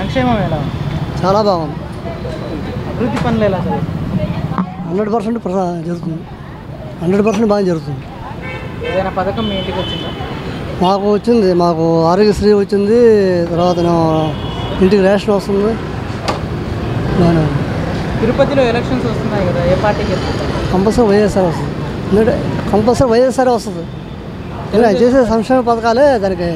సంక్షేమం ఎలా ఉంది చాలా బాగుంది అభివృద్ధి పనులు ఎలా జరుగుతుంది హండ్రెడ్ పర్సెంట్ జరుగుతుంది హండ్రెడ్ పర్సెంట్ బాగా జరుగుతుంది ఏదైనా పథకం మీ ఇంటికి వచ్చిందా మాకు వచ్చింది మాకు ఆరోగ్యశ్రీ వచ్చింది తర్వాత ఇంటికి రేషన్ వస్తుంది బాగానే ఉంది. తిరుపతిలో ఎలక్షన్స్ వస్తున్నాయి కదా ఏ పార్టీకి వెళ్తున్నారు కంపల్సరీ వైఎస్ఆర్ వస్తుంది ఎందుకంటే కంపల్సరీ వైఎస్ఆర్ వస్తుంది ఇలా ఆయన చేసే సంక్షేమ పథకాలే దానికి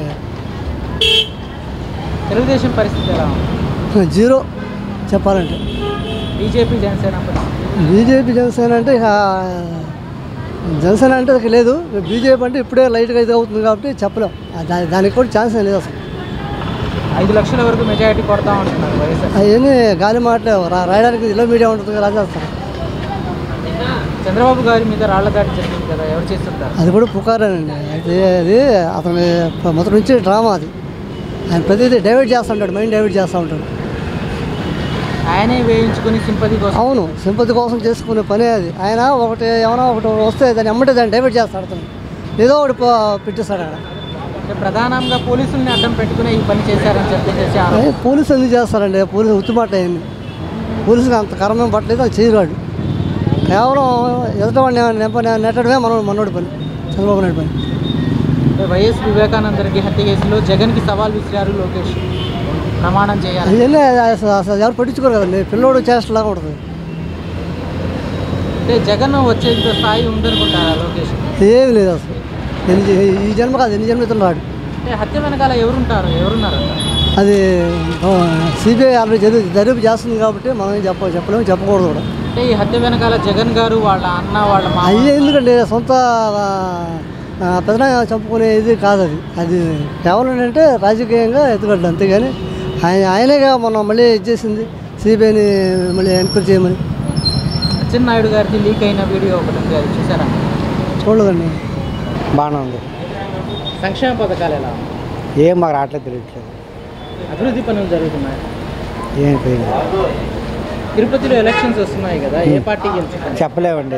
తెలుగుదేశం పరిస్థితి ఎలా ఉంది జీరో చెప్పాలంటే బీజేపీ జనసేన పరిస్థితి బీజేపీ జనసేన అంటే ఇక జనసేన అంటే ఇక లేదు బీజేపీ అంటే ఇప్పుడే లైట్గా ఇది అవుతుంది కాబట్టి చెప్పలేం ఆ దా- దానికి కూడా ఛాన్స్ ఏం లేదు అసలు ఐదు లక్షల వరకు మెజారిటీ కొడతాం అంటున్నారు వైఎస్ఆర్ అవన్నీ గాలి మాటలే రా- రాయడానికి ఇలా మీడియా ఉంటుంది కదా రాజేస్తారు చంద్రబాబు గారి మీద రాళ్ల దాడి జరిగింది కదా ఎవరు చేస్తుంటారు అది కూడా పుకారేనండి అయితే అది అతని మొదటి నుంచి డ్రామా అది ఆయన ప్రతిదీ డైవర్ట్ చేస్తూ ఉంటాడు మైండ్ డైవర్ట్ చేస్తూ ఉంటాడు ఆయనే వేయించుకుని సింపతి కోసం అవును సింపతి కోసం చేసుకునే పనే అది ఆయన ఒకటి ఏమైనా ఒకటి వస్తే దాన్ని ఎమ్మటే దాన్ని డైవర్ట్ చేస్తాడు అతను ఏదో ఒకటి ప- పెట్టేస్తాడు అక్కడ అంటే ప్రధానంగా పోలీసుల్ని అడ్డం పెట్టుకుని ఈ పని చేశారని చెప్పేసి ఆరోపణ. అదే పోలీసులు ఎందుకు చేస్తారండి పోలీసు ఉత్తుమాట అయింది పోలీసుకి అంత కర్మం పట్టలేదు అది చేయరాడు కేవలం ఎదుటవాడిని నెంప నెట్టడమే మన మనోడి పని చంద్రబాబు నాయుడు పని అంటే వైఎస్ వివేకానంద రెడ్డి హత్య కేసులో జగన్కి సవాల్ విసిరారు లోకేష్ ప్రమాణం చేయాలి అవన్నీ అసలు అసలు ఎవరు పట్టించుకోరు కదండి పిల్లోడు చేష్టలాగా ఉంటుంది అంటే జగన్ వచ్చేంత స్థాయి ఉందనుకుంటారా లోకేష్ ఏమి లేదు అసలు ఎన్ని జ- ఈ జన్మ కాదు ఎన్ని జన్మతో రాడు అంటే హత్య వెనకాల ఎవరుంటారు ఎవరున్నారు అక్కడ? అది సిబిఐ ఆల్రెడీ జరుగు దర్యాప్తు చేస్తుంది కాబట్టి మనం ఏం చెప్ప చెప్పలేము చెప్పకూడదు కూడా అంటే ఈ హత్య వెనకాల జగన్ గారు వాళ్ళ అన్న వాళ్ళ మామ అయ్యే ఎందుకంటే సొంత ఆ, పెదన చంపుకునే ఇది కాదు అది అది కేవలం ఏంటంటే రాజకీయంగా ఎత్తుగడ్డ అంతేగాని ఆయన ఆయనేగా మొన్న మళ్ళీ ఇచ్చేసింది సిబిఐని మళ్ళీ ఎంక్వైరీ చేయమని అచ్చెన్నాయుడు గారికి లీక్ అయిన వీడియో ఒకటి ఉంది అది చూసారా చూడలేదండి బాగానే ఉంది సంక్షేమ పథకాలు ఎలా ఉన్నాయి? ఏం మాకు రావట్లేదు తెలియట్లేదు అభివృద్ధి పనులు జరుగుతున్నాయి ఏం తెలియదు తిరుపతిలో ఎలక్షన్స్ వస్తున్నాయి కదా ఏ పార్టీ గెలుచుకుంటారు చెప్పలేమండి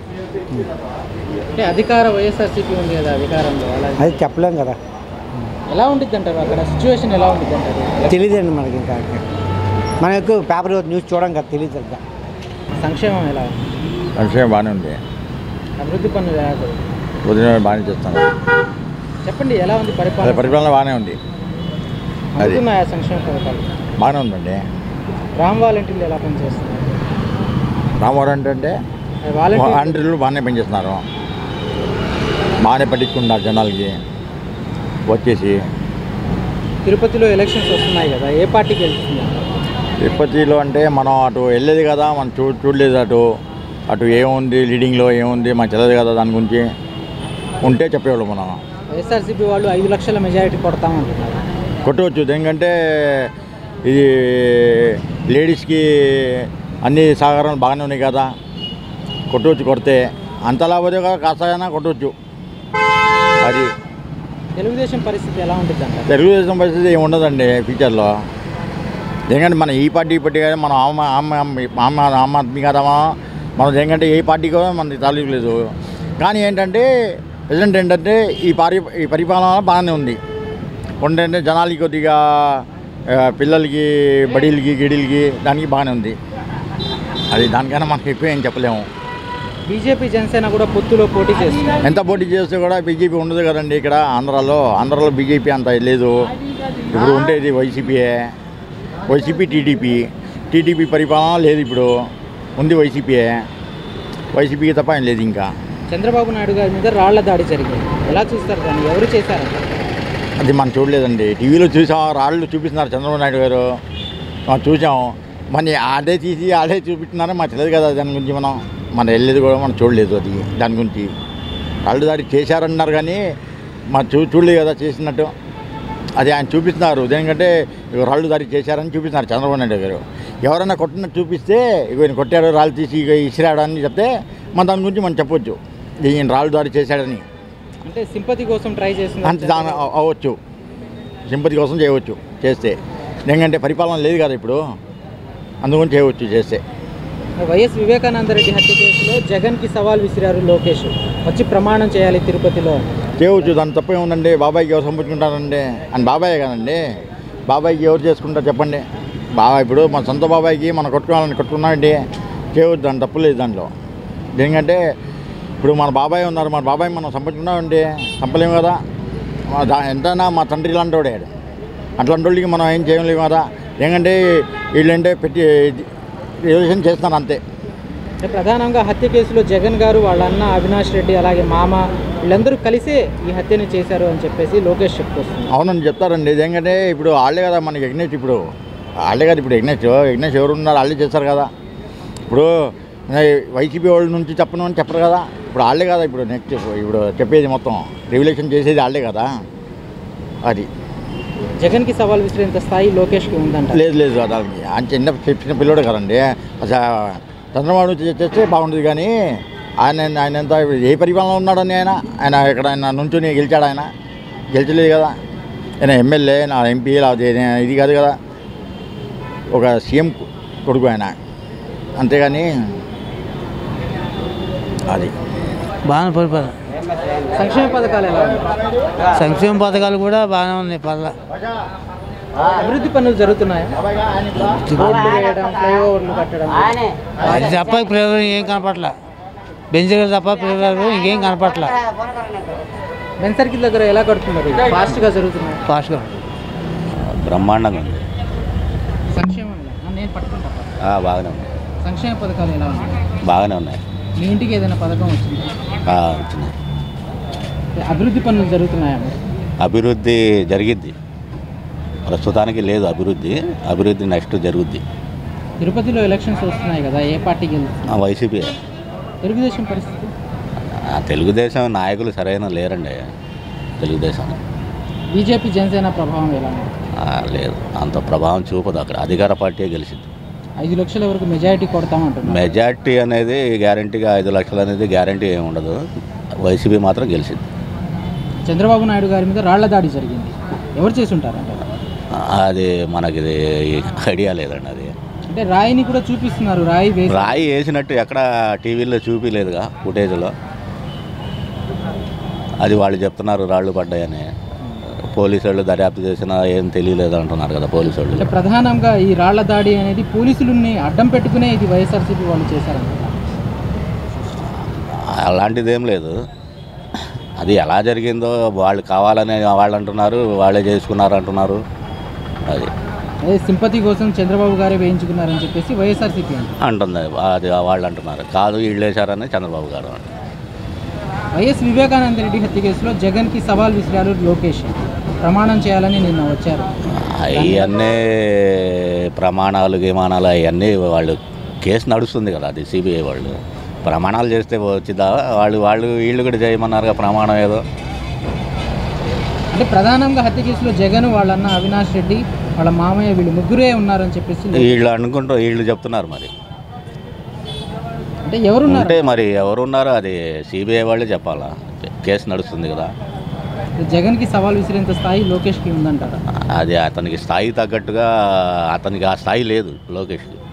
అంటే అధికార వైఎస్ఆర్సీపీ ఉంది కదా అధికారంలో అలా అది చెప్పలేం కదా ఎలా ఉంటుంది అంటారు అక్కడ సిచ్యువేషన్ ఎలా ఉంటుంది అంటారు తెలియదండి మనకి ఇంకా మనం ఎక్కువ పేపర్ న్యూస్ చూడడం కదా తెలియదు ఇంకా సంక్షేమం ఎలా ఉంది? సంక్షేమం బాగానే ఉంది అభివృద్ధి పనులు ఎలా జరుగుతాయి? ఉదయం బాగానే చేస్తాను చెప్పండి ఎలా ఉంది అదే పరిపాలన పరిపాలన బాగానే ఉంది అది అందుతున్నాయా సంక్షేమ పథకాలు బాగానే ఉందండి రామ్ వాలంటీర్లు ఎలా పనిచేస్తున్నారు రామవరం అంటే వాలంటీర్ వాలంటీర్లు బాగానే పనిచేస్తున్నారు బాగానే పట్టించుకుంటున్నారు జనాలకి వచ్చేసి తిరుపతిలో ఎలక్షన్స్ వస్తున్నాయి కదా ఏ పార్టీకి వెళ్తుంది తిరుపతిలో అంటే మనం అటు వెళ్ళేది కదా మనం చూ చూడలేదు అటు అటు ఏముంది లీడింగ్లో ఏముంది మనకు తెలియదు కదా దాని గురించి ఉంటే చెప్పేవాళ్ళు మనం వైఎస్ఆర్సీపీ వాళ్ళు ఐదు లక్షల మెజారిటీ కొడతామంటున్నారు కొట్టవచ్చు ఎందుకంటే ఇది లేడీస్కి అన్ని సహకారాలు బాగానే ఉన్నాయి కదా కొట్టవచ్చు కొడితే అంతలా పోతే కదా కాస్తైనా కొట్టవచ్చు అది తెలుగుదేశం పరిస్థితి ఎలా ఉంటుంది అంటారు తెలుగుదేశం పరిస్థితి ఏమి ఉండదండి ఫ్యూచర్లో ఎందుకంటే మన ఈ పార్టీ ఈ పార్టీ కదా మనం ఆమ్ ఆమ్ ఆమ్ ఆమ్ ఆద్మీ కదా మనం ఎందుకంటే ఏ పార్టీ కూడా మనకి తాలూకు లేదు కానీ ఏంటంటే ప్రజెంట్ ఏంటంటే ఈ పరి ఈ పరిపాలన బాగానే ఉంది కొంటే జనాలకి కొద్దిగా ఆ, పిల్లలకి బడీలకి గిడీలకి దానికి బాగానే ఉంది అది దానికైనా మనకి ఎక్కువ ఏం చెప్పలేము బీజేపీ జనసేన కూడా పొత్తులో పోటీ చేస్తుంది ఎంత పోటీ చేస్తే కూడా బీజేపీ ఉండదు కదండి ఇక్కడ ఆంధ్రాలో ఆంధ్రాలో బీజేపీ అంత లేదు ఇప్పుడు ఉండేది వైసీపీయే వైసీపీ టీడీపీ టీడీపీ పరిపాలన లేదు ఇప్పుడు ఉంది వైసీపీయే వైసీపీకి తప్ప ఏం లేదు ఇంకా చంద్రబాబు నాయుడు గారి మీద రాళ్ల దాడి జరిగింది ఎలా చూస్తారు దాన్ని ఎవరు చేశారంట అది మనం చూడలేదండి టీవీలో చూసాం రాళ్ళు చూపిస్తున్నారు చంద్రబాబు నాయుడు గారు మనం చూసాం మరి అదే తీసి అదే చూపిస్తున్నారో మాకు తెలియదు కదా దాని గురించి మనం మనం వెళ్ళేది కూడా మనం చూడలేదు అది దాని గురించి రాళ్ళు దాడి చేశారన్నారు కానీ మనం చూ చూడలేదు కదా చేసినట్టు అది ఆయన చూపిస్తున్నారు దేనికంటే ఇగో రాళ్ళు దాడి చేశారని చూపిస్తున్నారు చంద్రబాబు నాయుడు గారు ఎవరైనా కొట్టినట్టు చూపిస్తే ఇగో ఈయన కొట్టాడు రాళ్ళు తీసి ఇక ఇసిరాడని చెప్తే మన దాని గురించి మనం చెప్పొచ్చు ఈయన రాళ్ళు దాడి చేశాడని అంటే సింపతి కోసం ట్రై అంత చేస్తున్నారు దాని అవ- అవ్వచ్చు సింపతి కోసం చేయవచ్చు చేస్తే ఎందుకంటే పరిపాలన లేదు కదా ఇప్పుడు అందుకని చేయవచ్చు చేస్తే వైఎస్ వివేకానంద రెడ్డి హత్య కేసులో జగన్కి సవాల్ విసిరారు లోకేష్ వచ్చి ప్రమాణం చేయాలి తిరుపతిలో చేయవచ్చు దాని తప్పే ఉందండి బాబాయ్కి ఎవరు సంపించుకుంటారండి అని బాబాయే కదండి బాబాయ్కి ఎవరు చేసుకుంటారు చెప్పండి బాగా ఇప్పుడు మన సొంత బాబాయ్కి మనం కొట్టుకోవాలని కొట్టుకున్నామండి చేయవద్దు దాని తప్పు లేదు దాంట్లో ఎందుకంటే ఇప్పుడు మన బాబాయ్ ఉన్నారు మన బాబాయ్ మనం సంపట్టుకున్నామండి చంపలేము కదా మా దా ఎంతైనా మా తండ్రి ఇలాంటి వాడే అట్లాంటి వాళ్ళకి మనం ఏం చేయలేము కదా ఎందుకంటే వీళ్ళంటే పెట్టి రిజర్వేషన్ చేస్తున్నారు అంతే అంటే ప్రధానంగా హత్య కేసులో జగన్ గారు వాళ్ళ అన్న అవినాష్ రెడ్డి అలాగే మామ వీళ్ళందరూ కలిసే ఈ హత్యను చేశారు అని చెప్పేసి లోకేష్ చెప్పుకొస్తున్నారు అవునని చెప్తారండి ఎందుకంటే ఇప్పుడు వాళ్ళే కదా మనకి యజ్ఞేష్ ఇప్పుడు వాళ్ళే కదా ఇప్పుడు యజ్ఞేష్ యజ్ఞేష్ ఎవరు ఉన్నారు వాళ్ళే చేస్తారు కదా ఇప్పుడు వైసీపీ వాళ్ళ నుంచి చెప్పను అని చెప్పరు కదా ఇప్పుడు వాళ్ళే కదా ఇప్పుడు నెక్స్ట్ ఇప్పుడు చెప్పేది మొత్తం రెగ్యులేషన్ చేసేది వాళ్ళే కదా అది జగన్కి సవాల్ విసిరేంత స్థాయి లోకేష్కి ఉందంట లేదు లేదు అది వాళ్ళకి. ఆయన చిన్న చిన్న పిల్లోడు కదండి అసలు చంద్రబాబు నుంచి చేస్తే బాగుంటుంది కానీ ఆయన ఆయన ఎంత ఏ పరిపాలన ఉన్నాడని ఆయన ఆయన ఇక్కడ ఆయన నుంచుని గెలిచాడు ఆయన గెలిచలేదు కదా ఆయన ఎమ్మెల్యే నా ఎంపీ లేకపోతే నే- ఇది కాదు కదా ఒక సీఎం కొడుకు ఆయన అంతేగాని అది బాగానే పరిపాలన సంక్షేమ పథకాలు ఎలా ఉన్నాయి సంక్షేమ పథకాలు కూడా బాగానే ఉన్నాయి పర్ల అభివృద్ధి పనులు జరుగుతున్నాయా రోడ్లు వేయడం ఫ్లైఓవర్లు కట్టడం అది తప్ప ప్రేరణ ఏం కనపట్ల బెంచర్ తప్ప ప్రేరణ ఇంకేం కనపట్ల మెన్ సర్కిల్ దగ్గర ఎలా కడుతున్నారు ఫాస్ట్గా జరుగుతున్నాయి ఫాస్ట్గా బ్రహ్మాండంగా ఉంది సంక్షేమం ఎలా? ఆ, నేను పట్టుకుంటా ఆ, బాగానే ఉంది సంక్షేమ పథకాలు ఎలా ఉన్నాయి బాగానే ఉన్నాయి మీ ఇంటికి ఏదైనా పథకం వచ్చిందా ఆ, వచ్చినాయి అభివృద్ధి పనులు జరుగుతున్నాయా మరి? అభివృద్ధి జరిగిద్ది ప్రస్తుతానికి లేదు అభివృద్ధి అభివృద్ధి నెక్స్ట్ జరుగుద్ది తిరుపతిలో ఎలక్షన్స్ వస్తున్నాయి కదా ఏ పార్టీ గెలుస్తుంది ఆ, వైసీపీ తెలుగుదేశం పరిస్థితి ఆ, తెలుగుదేశం నాయకులు సరైన లేరండి తెలుగుదేశం బీజేపీ జనసేన ప్రభావం ఎలా ఉంది ఆ, లేదు అంత ప్రభావం చూపదు అక్కడ అధికార పార్టీ గెలిచింది ఐదు లక్షల వరకు మెజారిటీ కొడతామంటున్నారు మెజార్టీ అనేది గ్యారంటీగా ఐదు లక్షలు అనేది గ్యారంటీ ఏమి ఉండదు వైసీపీ మాత్రం గెలిచింది చంద్రబాబు నాయుడు గారి మీద రాళ్ల దాడి జరిగింది ఎవరు చేసి ఉంటారంట అది మనకి ఇది ఐడియా లేదండి అది అంటే రాయిని కూడా చూపిస్తున్నారు రాయి వేసి రాయి వేసినట్టు ఎక్కడ టీవీలో చూపించలేదుగా ఫుటేజ్లో అది వాళ్ళు చెప్తున్నారు రాళ్ళు పడ్డాయని పోలీసు వాళ్ళు దర్యాప్తు చేసినా ఏం తెలియలేదు అంటున్నారు కదా పోలీసు వాళ్ళు అంటే ప్రధానంగా ఈ రాళ్ల దాడి అనేది పోలీసులని అడ్డం పెట్టుకునే ఇది వైఎస్ఆర్సీపీ వాళ్ళు చేశారంట అలాంటిది ఏం లేదు అది ఎలా జరిగిందో వాళ్ళు కావాలని వాళ్ళు అంటున్నారు వాళ్ళే చేసుకున్నారు అంటున్నారు అది అదే సింపతి కోసం చంద్రబాబు గారే వేయించుకున్నారని చెప్పేసి వైఎస్ఆర్సీపీ అంటారు అంటుంది అది వాళ్ళు అంటున్నారు కాదు వీళ్ళు వేశారని చంద్రబాబు గారు అంటున్నారు. వైఎస్ వివేకానంద రెడ్డి హత్య కేసులో జగన్కి సవాల్ విసిరారు లోకేష్ ప్రమాణం చేయాలని నిన్న వచ్చారు అవన్నీ ప్రమాణాలు గిమానాలు అవన్నీ వాళ్ళు కేసు నడుస్తుంది కదా అది సిబిఐ వాళ్ళు ప్రమాణాలు చేస్తే వచ్చిద్దా వాళ్ళు వాళ్ళు వీళ్ళు కూడా చేయమన్నారు ప్రమాణం ఏదో అంటే ప్రధానంగా హత్య కేసులో జగన్ వాళ్ళన్న అవినాష్ రెడ్డి వాళ్ళ మామయ్య వీళ్ళు ముగ్గురే ఉన్నారని చెప్పేసి వీళ్ళు అనుకుంటూ వీళ్ళు చెప్తున్నారు మరి అంటే ఎవరున్నారు ఉంటే మరి ఎవరున్నారో అది సిబిఐ వాళ్ళే చెప్పాలా కేసు నడుస్తుంది కదా జగన్కి సవాల్ విసిరేంత స్థాయి లోకేష్కి ఉందంటారా అది అతనికి స్థాయి తగ్గట్టుగా అతనికి ఆ స్థాయి లేదు లోకేష్కి